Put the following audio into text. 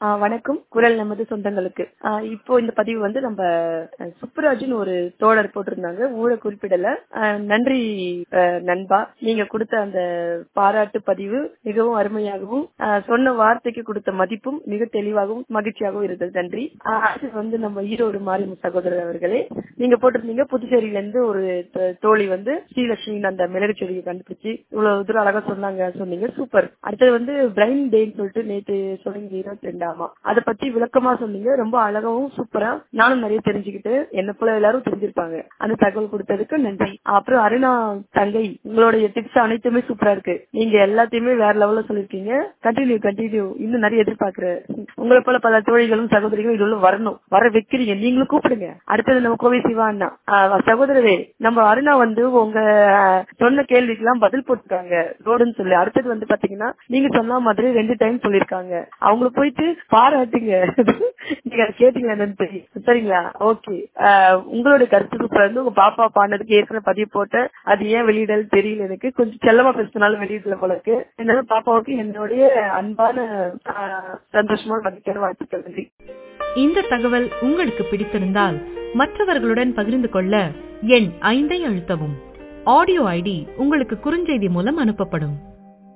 ஆ, வணக்கம் குரல் நமது சொந்தங்களுக்கு ஆ, இப்போ இந்த பதிவு வந்து நம்ம அஹ், சுப்புராஜ்னு ஒரு தோழர் போட்டிருந்தாங்க ஊரை குறிப்பிடல ஆ, நன்றி அஹ், நண்பா நீங்க கொடுத்த அந்த பாராட்டு பதிவு மிகவும் அருமையாகவும் ஆ, சொன்ன வார்த்தைக்கு கொடுத்த மதிப்பும் மிக தெளிவாகவும் மகிழ்ச்சியாகவும் இருந்தது நன்றி ஆ, அடுத்து வந்து நம்ம ஈரோடு மாரிமு சகோதரர் அவர்களே நீங்க போட்டிருந்தீங்க புதுச்சேரியில இருந்து ஒரு த- தோழி வந்து ஸ்ரீலட்சுமி அந்த மிளகு செடியை கண்டுபிடிச்சு இவ்வளவு தூரம் அழகா சொன்னாங்க சொன்னீங்க சூப்பர் அடுத்தது வந்து பிரைன் டேன்னு சொல்லிட்டு நேத்து சொன்னீங்க இருபத்தி ரெண்டாமா அதை பத்தி விளக்கமா சொன்னீங்க ரொம்ப அழகாவும் சூப்பரா நானும் நிறைய தெரிஞ்சுக்கிட்டு என்ன போல எல்லாரும் தெரிஞ்சிருப்பாங்க அந்த தகவல் கொடுத்ததுக்கு நன்றி அப்புறம் அருணா தங்கை உங்களுடைய டிப்ஸ் அனைத்துமே சூப்பரா இருக்கு நீங்க எல்லாத்தையுமே வேற லெவல்ல சொல்லிருக்கீங்க கண்டினியூ கண்டினியூ இன்னும் நிறைய எதிர்பார்க்கிறேன் உங்களை போல பல தோழிகளும் சகோதரிகளும் இதுல வரணும் வர வைக்கிறீங்க நீங்களும் கூப்பிடுங்க அடுத்தது நம்ம கோவை சிவா அண்ணா ஆஹ் சகோதரரே நம்ம அருணா வந்து உங்க ஆஹ், சொன்ன கேள்விக்கு எல்லாம் பதில் போட்டிருக்காங்க ரோடுன்னு சொல்லி அடுத்தது வந்து பாத்தீங்கன்னா நீங்க சொன்ன மாதிரி ரெண்டு டைம் சொல்லிருக்காங்க அவங்கள போயிட்டு பாராட்டுங்க நீங்க அதை கேட்டீங்களா என்னன்னு தெரியும் சரிங்களா ஓகே உங்களுடைய கருத்து சூப்பரா இருந்து உங்க பாப்பா பாடினதுக்கு ஏற்கனவே பதிவு போட்ட அது ஏன் வெளியிடல் தெரியல எனக்கு கொஞ்சம் செல்லமா பேசினாலும் வெளியிடல போல இருக்கு என்னோட பாப்பாவுக்கு என்னுடைய அன்பான ஆஹ், சந்தோஷமான மதிக்கான வாழ்த்துக்கள் நன்றி இந்த தகவல் உங்களுக்கு பிடித்திருந்தால் மற்றவர்களுடன் பகிர்ந்து கொள்ள எண் ஐந்தை அழுத்தவும் ஆடியோ ஐடி உங்களுக்கு குறுஞ்செய்தி மூலம் அனுப்பப்படும்